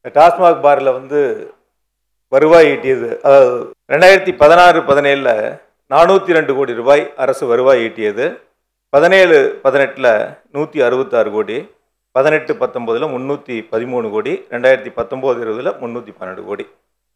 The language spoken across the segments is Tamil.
இந்த டாஸ்மாக் பாரில் வந்து வருவாய் ஈட்டியது அதாவது ரெண்டாயிரத்தி பதினாறு பதினேழில் நானூற்றி ரெண்டு கோடி ரூபாய் அரசு வருவாய் ஈட்டியது பதினேழு பதினெட்டில் நூற்றி அறுபத்தாறு கோடி பதினெட்டு பத்தொம்போதில் முந்நூற்றி பதிமூணு கோடி ரெண்டாயிரத்தி பத்தொம்போது இருபதில் முந்நூற்றி பன்னெண்டு கோடி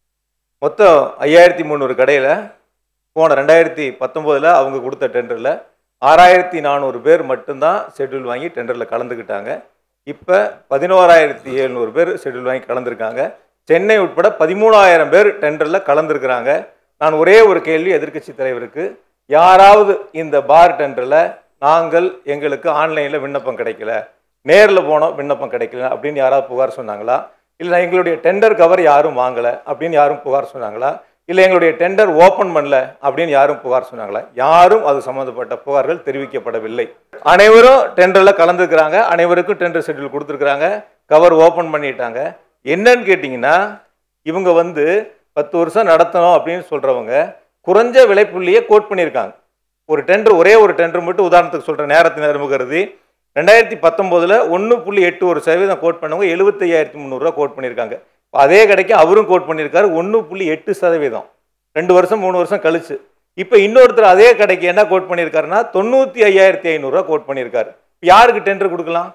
மொத்தம் ஐயாயிரத்தி முந்நூறு கடையில் போன ரெண்டாயிரத்தி பத்தொம்போதில் அவங்க கொடுத்த டெண்டரில் ஆறாயிரத்தி நானூறு பேர் மட்டும்தான் ஷெட்யூல் வாங்கி டெண்டரில் கலந்துக்கிட்டாங்க இப்போ பதினோராயிரத்தி எழுநூறு பேர் ஷெட்யூல் வாங்கி கலந்துருக்காங்க சென்னை உட்பட பதிமூணாயிரம் பேர் டெண்டரில் கலந்துருக்கிறாங்க நான் ஒரே ஒரு கேள்வி எதிர்க்கட்சி தலைவருக்கு யாராவது இந்த பார் டெண்டரில் நாங்கள் எங்களுக்கு ஆன்லைனில் விண்ணப்பம் கிடைக்கல நேரில் போனோம் விண்ணப்பம் கிடைக்கல அப்படின்னு யாராவது புகார் சொன்னாங்களா இல்லை எங்களுடைய டெண்டர் கவர் யாரும் வாங்கலை அப்படின்னு யாரும் புகார் சொன்னாங்களா இல்லை எங்களுடைய டெண்டர் ஓப்பன் பண்ணல அப்படின்னு யாரும் புகார் சொன்னாங்களா யாரும் அது சம்மந்தப்பட்ட புகார்கள் தெரிவிக்கப்படவில்லை அனைவரும் டெண்டரில் கலந்துக்கிறாங்க அனைவருக்கும் டெண்டர் ஷெட்யூல் கொடுத்துருக்குறாங்க கவர் ஓப்பன் பண்ணிட்டாங்க என்னன்னு கேட்டிங்கன்னா இவங்க வந்து பத்து வருஷம் நடத்தணும் அப்படின்னு சொல்கிறவங்க குறைஞ்ச விலைப்புள்ளியை கோட் பண்ணியிருக்காங்க ஒரு டெண்டர் ஒரே ஒரு டெண்டர் மட்டும் உதாரணத்துக்கு சொல்கிற நேரத்தின் நேரம் கருதி ரெண்டாயிரத்தி பத்தொம்போதில் ஒன்று புள்ளி எட்டு ஒரு சதவீதம் கோட் பண்ணவங்க எழுபத்தையாயிரத்தி முந்நூறுரூவா கோட் பண்ணியிருக்காங்க இப்ப அதே கடைக்கு அவரும் கோட் பண்ணியிருக்காரு ஒன்று புள்ளி எட்டு சதவீதம் ரெண்டு வருஷம் மூணு வருஷம் கழிச்சு இப்போ இன்னொருத்தர் அதே கடைக்கு என்ன கோட் பண்ணியிருக்காருன்னா தொண்ணூற்றி ஐயாயிரத்தி ஐநூறுரூவா கோட் பண்ணியிருக்காரு இப்ப யாருக்கு டெண்டர் கொடுக்கலாம்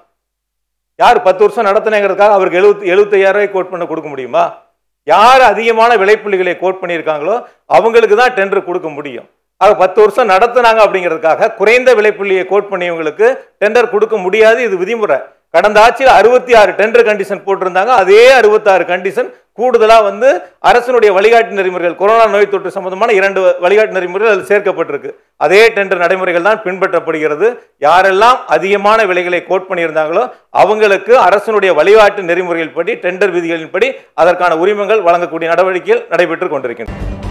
யார் பத்து வருஷம் நடத்தினங்கிறதுக்காக அவருக்கு எழுபத்தி எழுபத்தையாயிரம் ரூபாய் கோட் பண்ண கொடுக்க முடியுமா யார் அதிகமான விலைப்புள்ளிகளை கோட் பண்ணியிருக்காங்களோ அவங்களுக்கு தான் டெண்டர் கொடுக்க முடியும் ஆக பத்து வருஷம் நடத்துனாங்க அப்படிங்கிறதுக்காக குறைந்த விலைப்புள்ளியை கோட் பண்ணியவங்களுக்கு டெண்டர் கொடுக்க முடியாது இது விதிமுறை கடந்த ஆட்சியில் அறுபத்தி ஆறு டெண்டர் கண்டிஷன் போட்டிருந்தாங்க அதே அறுபத்தாறு கண்டிஷன் கூடுதலாக வந்து அரசினுடைய வழிகாட்டு நெறிமுறைகள் கொரோனா நோய் தொற்று சம்பந்தமான இரண்டு வழிகாட்டு நெறிமுறைகள் அதில் சேர்க்கப்பட்டிருக்கு அதே டெண்டர் நடைமுறைகள் தான் பின்பற்றப்படுகிறது யாரெல்லாம் அதிகமான விலைகளை கோட் பண்ணியிருந்தாங்களோ அவங்களுக்கு அரசினுடைய வழிகாட்டு நெறிமுறைகள் படி டெண்டர் விதிகளின்படி அதற்கான உரிமங்கள் வழங்கக்கூடிய நடவடிக்கைகள் நடைபெற்று கொண்டிருக்கின்றன